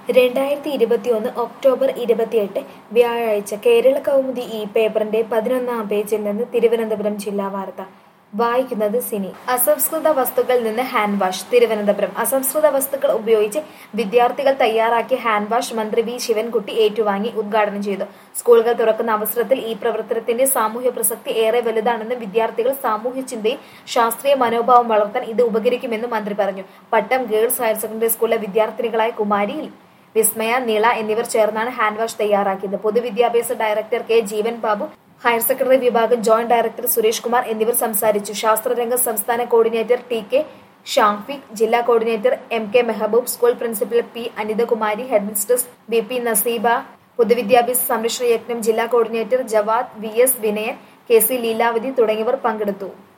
രണ്ടായിരത്തി ഇരുപത്തിയൊന്ന് ഒക്ടോബർ ഇരുപത്തിയെട്ട് വ്യാഴാഴ്ച കേരള കൗമുദി ഈ പേപ്പറിന്റെ പതിനൊന്നാം പേജിൽ നിന്ന് തിരുവനന്തപുരം ജില്ലാ വാർത്ത വായിക്കുന്നത് സിനി അസംസ്കൃത വസ്തുക്കളിൽ നിന്ന് ഹാൻഡ് വാഷ് തിരുവനന്തപുരം അസംസ്കൃത വസ്തുക്കൾ ഉപയോഗിച്ച് വിദ്യാർത്ഥികൾ തയ്യാറാക്കിയ ഹാൻഡ് വാഷ് മന്ത്രി വി ശിവൻകുട്ടി ഏറ്റുവാങ്ങി ഉദ്ഘാടനം ചെയ്തു സ്കൂളുകൾ തുറക്കുന്ന അവസരത്തിൽ ഈ പ്രവർത്തനത്തിന്റെ സാമൂഹ്യ പ്രസക്തി ഏറെ വലുതാണെന്നും വിദ്യാർത്ഥികൾ സാമൂഹ്യ ചിന്തയും ശാസ്ത്രീയ മനോഭാവം വളർത്താൻ ഇത് ഉപകരിക്കുമെന്നും മന്ത്രി പറഞ്ഞു പട്ടം ഗേൾസ് ഹയർ സെക്കൻഡറി സ്കൂളിലെ വിദ്യാർത്ഥിനികളായ കുമാരി വിസ്മയ നീള എന്നിവർ ചേർന്നാണ് ഹാൻഡ് വാഷ് തയ്യാറാക്കിയത് പൊതുവിദ്യാഭ്യാസ director K Jeevan Babu higher secondary വിഭാഗം ജോയിന്റ് ഡയറക്ടർ സുരേഷ് കുമാർ എന്നിവർ സംസാരിച്ചു ശാസ്ത്രരംഗ സംസ്ഥാന കോർഡിനേറ്റർ ടി കെ ഷാംഫിക് ജില്ലാ coordinator M K Mehboob school principal P Anithakumari headmistress B P Naseeba പൊതുവിദ്യാഭ്യാസ സംരക്ഷണ യജ്ഞം ജില്ലാ coordinator Jawad V S Vinayan K C Leelavathi തുടങ്ങിയവർ പങ്കെടുത്തു